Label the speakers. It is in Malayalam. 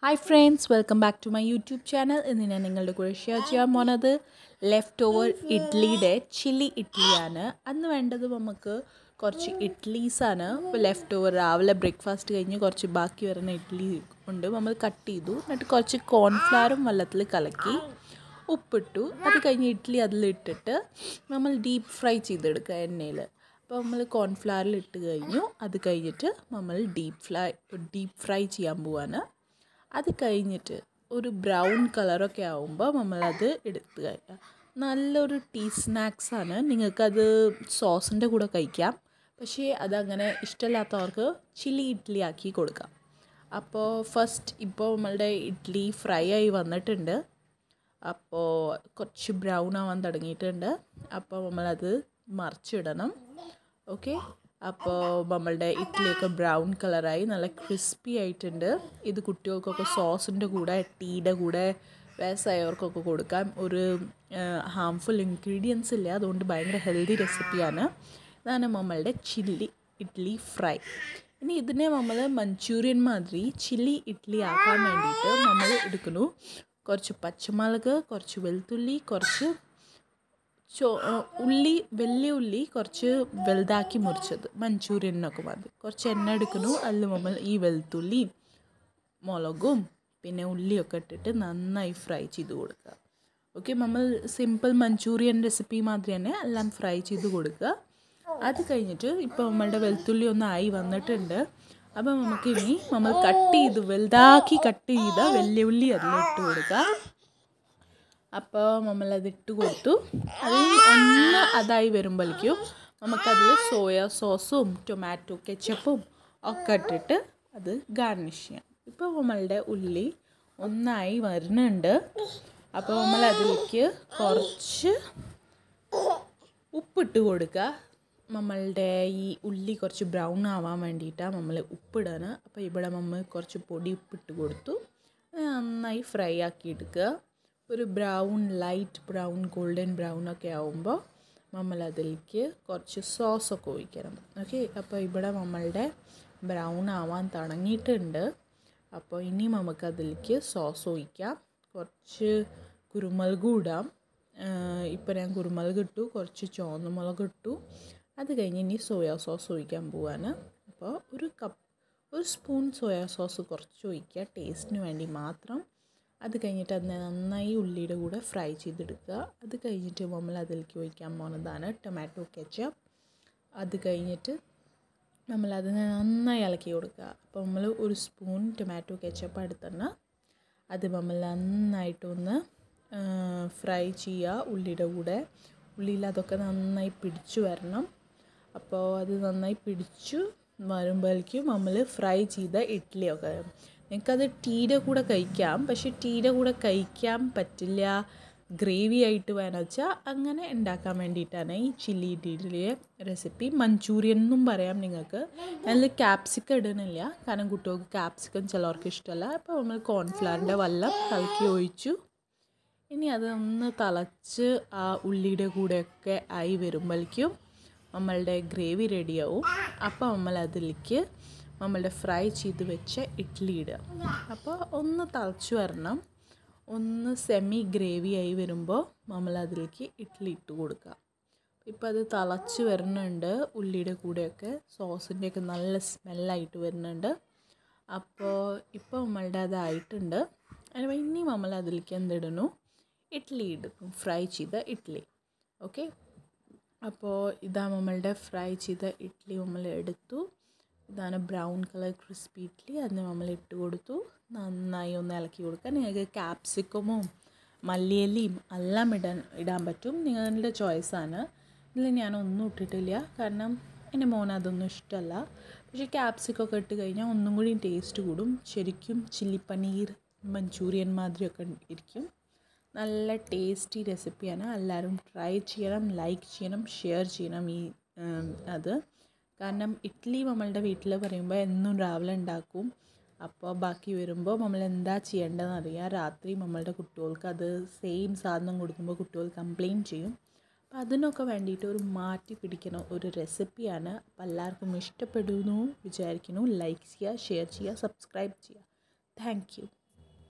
Speaker 1: hi friends welcome back to my YouTube channel ഇന്ന് ഞാൻ നിങ്ങളുടെ കൂടെ ഷെയർ ചെയ്യാൻ പോണത് ലെഫ്റ്റ് ഓവർ ഇഡ്ലിയുടെ ചില്ലി ഇഡ്ഡലിയാണ് അന്ന് വേണ്ടത് നമുക്ക് കുറച്ച് ഇഡ്ലീസാണ് ലെഫ്റ്റ് ഓവർ രാവിലെ ബ്രേക്ക്ഫാസ്റ്റ് കഴിഞ്ഞ് കുറച്ച് ബാക്കി വരുന്ന ഇഡ്ഡലി ഉണ്ട് നമ്മൾ കട്ട് ചെയ്തു എന്നിട്ട് കുറച്ച് കോൺഫ്ലവറും വെള്ളത്തിൽ കലക്കി ഉപ്പിട്ടു അത് കഴിഞ്ഞ് ഇഡ്ഡലി അതിലിട്ടിട്ട് നമ്മൾ ഡീപ്പ് ഫ്രൈ ചെയ്തെടുക്കുക എണ്ണയിൽ അപ്പോൾ നമ്മൾ കോൺഫ്ലവറിൽ ഇട്ട് കഴിഞ്ഞു അത് കഴിഞ്ഞിട്ട് നമ്മൾ ഡീപ്പ് ഫ്രൈ ഡീപ്പ് ഫ്രൈ ചെയ്യാൻ പോവാണ് അത് കഴിഞ്ഞിട്ട് ഒരു ബ്രൗൺ കളറൊക്കെ ആവുമ്പോൾ നമ്മളത് എടുത്ത് കഴിക്കാം നല്ലൊരു ടീ സ്നാക്സാണ് നിങ്ങൾക്കത് സോസിൻ്റെ കൂടെ കഴിക്കാം പക്ഷേ അതങ്ങനെ ഇഷ്ടമില്ലാത്തവർക്ക് ചില്ലി ഇഡ്ഡലി ആക്കി കൊടുക്കാം അപ്പോൾ ഫസ്റ്റ് ഇപ്പോൾ നമ്മളുടെ ഇഡ്ഡലി ഫ്രൈ ആയി വന്നിട്ടുണ്ട് അപ്പോൾ കുറച്ച് ബ്രൗൺ ആവാൻ തുടങ്ങിയിട്ടുണ്ട് അപ്പോൾ നമ്മളത് മറിച്ചിടണം ഓക്കെ അപ്പോൾ നമ്മളുടെ ഇഡ്ഡലിയൊക്കെ ബ്രൗൺ കളറായി നല്ല ക്രിസ്പി ആയിട്ടുണ്ട് ഇത് കുട്ടികൾക്കൊക്കെ സോസിൻ്റെ കൂടെ ടീയുടെ കൂടെ വയസ്സായവർക്കൊക്കെ കൊടുക്കാം ഒരു ഹാംഫുൾ ഇൻഗ്രീഡിയൻസ് ഇല്ല അതുകൊണ്ട് ഭയങ്കര ഹെൽത്തി റെസിപ്പിയാണ് ഇതാണ് നമ്മളുടെ ചില്ലി ഇഡ്ഡലി ഫ്രൈ ഇനി ഇതിനെ നമ്മൾ മഞ്ചൂരിയൻ മാതിരി ചില്ലി ഇഡ്ഡലി ആക്കാൻ വേണ്ടിയിട്ട് നമ്മൾ എടുക്കുന്നു കുറച്ച് പച്ചമുളക് കുറച്ച് വെളുത്തുള്ളി കുറച്ച് ചോ ഉള്ളി വലിയ ഉള്ളി കുറച്ച് വലുതാക്കി മുറിച്ചത് മഞ്ചൂരിയനൊക്കെ മതി കുറച്ച് എണ്ണ എടുക്കുന്നു അതിൽ നമ്മൾ ഈ വെളുത്തുള്ളിയും മുളകും പിന്നെ ഉള്ളിയൊക്കെ ഇട്ടിട്ട് നന്നായി ഫ്രൈ ചെയ്ത് കൊടുക്കുക ഓക്കെ നമ്മൾ സിമ്പിൾ മഞ്ചൂറിയൻ റെസിപ്പി മാതിരി തന്നെ എല്ലാം ഫ്രൈ ചെയ്ത് കൊടുക്കുക അത് കഴിഞ്ഞിട്ട് ഇപ്പോൾ നമ്മളുടെ വെളുത്തുള്ളി ഒന്ന് ആയി വന്നിട്ടുണ്ട് അപ്പോൾ നമുക്ക് ഇനി നമ്മൾ കട്ട് ചെയ്ത് വലുതാക്കി കട്ട് ചെയ്ത വെല്ലുള്ളി അതിലിട്ട് കൊടുക്കുക അപ്പോൾ നമ്മളത് ഇട്ട് കൊടുത്തു അത് ഒന്ന് അതായി വരുമ്പോഴേക്കും നമുക്കതിൽ സോയ സോസും ടൊമാറ്റോ കെച്ചപ്പും ഒക്കെ ഇട്ടിട്ട് അത് ഗാർണിഷ് ചെയ്യാം ഇപ്പോൾ നമ്മളുടെ ഉള്ളി ഒന്നായി വരുന്നുണ്ട് അപ്പോൾ നമ്മൾ അതിലേക്ക് കുറച്ച് ഉപ്പിട്ട് കൊടുക്കുക നമ്മളുടെ ഈ ഉള്ളി കുറച്ച് ബ്രൗൺ ആവാൻ വേണ്ടിയിട്ടാണ് നമ്മൾ ഉപ്പിടാണ് അപ്പോൾ ഇവിടെ നമ്മൾ കുറച്ച് പൊടി ഉപ്പിട്ട് കൊടുത്തു നന്നായി ഫ്രൈ ആക്കി എടുക്കുക ഒരു brown light brown golden brown ഒക്കെ ആവുമ്പോൾ നമ്മൾ അതിലേക്ക് കുറച്ച് സോസൊക്കെ ഒഴിക്കണം ഓക്കെ അപ്പോൾ ഇവിടെ നമ്മളുടെ ബ്രൗൺ ആവാൻ തുടങ്ങിയിട്ടുണ്ട് അപ്പോൾ ഇനി നമുക്ക് അതിലേക്ക് സോസ് ഒഴിക്കാം കുറച്ച് കുരുമുളക് ഇടാം ഇപ്പോൾ ഞാൻ കുരുമുളക് ഇട്ടു കുറച്ച് ചുവന്ന മുളക് ഇട്ടു അത് കഴിഞ്ഞ് ഇനി സോയാ സോസ് ഒഴിക്കാൻ പോവാണ് അപ്പോൾ ഒരു കപ്പ് ഒരു സ്പൂൺ സോയാ സോസ് കുറച്ച് ഒഴിക്കുക ടേസ്റ്റിന് വേണ്ടി മാത്രം അത് കഴിഞ്ഞിട്ട് അത് നന്നായി ഉള്ളിയുടെ കൂടെ ഫ്രൈ ചെയ്തെടുക്കുക അത് കഴിഞ്ഞിട്ട് നമ്മൾ അതിലേക്ക് ഒഴിക്കാൻ പോകുന്നതാണ് ടൊമാറ്റോ കെച്ചപ്പ് അത് കഴിഞ്ഞിട്ട് നമ്മളത് നന്നായി ഇളക്കി കൊടുക്കുക അപ്പോൾ നമ്മൾ ഒരു സ്പൂൺ ടൊമാറ്റോ കെച്ചപ്പ് എടുത്തന്നെ അത് നമ്മൾ നന്നായിട്ടൊന്ന് ഫ്രൈ ചെയ്യുക ഉള്ളിയുടെ കൂടെ ഉള്ളിയിൽ അതൊക്കെ നന്നായി പിടിച്ചു വരണം അപ്പോൾ അത് നന്നായി പിടിച്ചു വരുമ്പോഴേക്കും നമ്മൾ ഫ്രൈ ചെയ്ത ഇഡ്ഡലിയൊക്കെ നിങ്ങൾക്കത് ടീയുടെ കൂടെ കഴിക്കാം പക്ഷെ ടീയുടെ കൂടെ കഴിക്കാൻ പറ്റില്ല ഗ്രേവി ആയിട്ട് വേണം വെച്ചാൽ അങ്ങനെ ഉണ്ടാക്കാൻ വേണ്ടിയിട്ടാണ് ഈ ചില്ലി ഇഡ്ഡലിയെ റെസിപ്പി മഞ്ചൂരിയൻ എന്നും പറയാം നിങ്ങൾക്ക് അതിൽ ക്യാപ്സിക്കം ഇടുന്നില്ല കാരണം കുട്ടികൾക്ക് ക്യാപ്സിക്കം ചിലവർക്ക് ഇഷ്ടമല്ല അപ്പോൾ നമ്മൾ കോൺഫ്ലവറിൻ്റെ വെള്ളം കലക്കി ഒഴിച്ചു ഇനി അതൊന്ന് തിളച്ച് ആ ഉള്ളിയുടെ കൂടെയൊക്കെ ആയി വരുമ്പോഴേക്കും നമ്മളുടെ ഗ്രേവി റെഡിയാവും അപ്പോൾ നമ്മൾ അതിലേക്ക് നമ്മളുടെ ഫ്രൈ ചെയ്ത് വെച്ച ഇഡ്ഡലി ഇടുക അപ്പോൾ ഒന്ന് തിളച്ച് വരണം ഒന്ന് സെമി ഗ്രേവി ആയി വരുമ്പോൾ നമ്മൾ അതിലേക്ക് ഇഡ്ഡലി ഇട്ട് കൊടുക്കുക ഇപ്പോൾ അത് തിളച്ച് വരുന്നുണ്ട് ഉള്ളിയുടെ കൂടെയൊക്കെ സോസിൻ്റെയൊക്കെ നല്ല സ്മെല്ലായിട്ട് വരുന്നുണ്ട് അപ്പോൾ ഇപ്പോൾ നമ്മളുടെ അതായിട്ടുണ്ട് അതിന് ഇനി നമ്മൾ അതിലേക്ക് എന്തിടുന്നു ഇഡ്ഡലി ഇടും ഫ്രൈ ചെയ്ത ഇഡ്ഡലി ഓക്കെ അപ്പോൾ ഇതാ നമ്മളുടെ ഫ്രൈ ചെയ്ത ഇഡ്ഡലി നമ്മൾ എടുത്തു ഇതാണ് ബ്രൗൺ കളർ ക്രിസ്പി ഇഡ്ഡലി അതിന് നമ്മൾ ഇട്ട് കൊടുത്തു നന്നായി ഒന്ന് ഇളക്കി കൊടുക്കുക നിങ്ങൾക്ക് ക്യാപ്സിക്കമും മല്ലിയലിയും എല്ലാം ഇടാൻ ഇടാൻ പറ്റും നിങ്ങളുടെ ചോയ്സാണ് ഇതിൽ ഞാനൊന്നും ഇട്ടിട്ടില്ല കാരണം എൻ്റെ മോൻ അതൊന്നും ഇഷ്ടമല്ല പക്ഷേ ക്യാപ്സിക്കൊക്കെ ഇട്ട് കഴിഞ്ഞാൽ ഒന്നും കൂടി ടേസ്റ്റ് കൂടും ശരിക്കും ചില്ലി പനീർ മഞ്ചൂരിയൻ മാതിരിയൊക്കെ ഇരിക്കും നല്ല ടേസ്റ്റി റെസിപ്പിയാണ് എല്ലാവരും ട്രൈ ചെയ്യണം ലൈക്ക് ചെയ്യണം ഷെയർ ചെയ്യണം ഈ അത് കാരണം ഇഡ്ഡലി നമ്മളുടെ വീട്ടിൽ പറയുമ്പോൾ എന്നും രാവിലെ ഉണ്ടാക്കും അപ്പോൾ ബാക്കി വരുമ്പോൾ നമ്മൾ എന്താ ചെയ്യേണ്ടതെന്ന് അറിയാം രാത്രി നമ്മളുടെ കുട്ടികൾക്ക് അത് സെയിം സാധനം കൊടുക്കുമ്പോൾ കുട്ടികൾ കംപ്ലയിൻറ്റ് ചെയ്യും അപ്പോൾ അതിനൊക്കെ വേണ്ടിയിട്ട് ഒരു മാറ്റി പിടിക്കുന്ന ഒരു റെസിപ്പിയാണ് അപ്പോൾ എല്ലാവർക്കും ഇഷ്ടപ്പെടുന്നു വിചാരിക്കുന്നു ലൈക്ക് ചെയ്യുക ഷെയർ ചെയ്യുക സബ്സ്ക്രൈബ് ചെയ്യുക താങ്ക്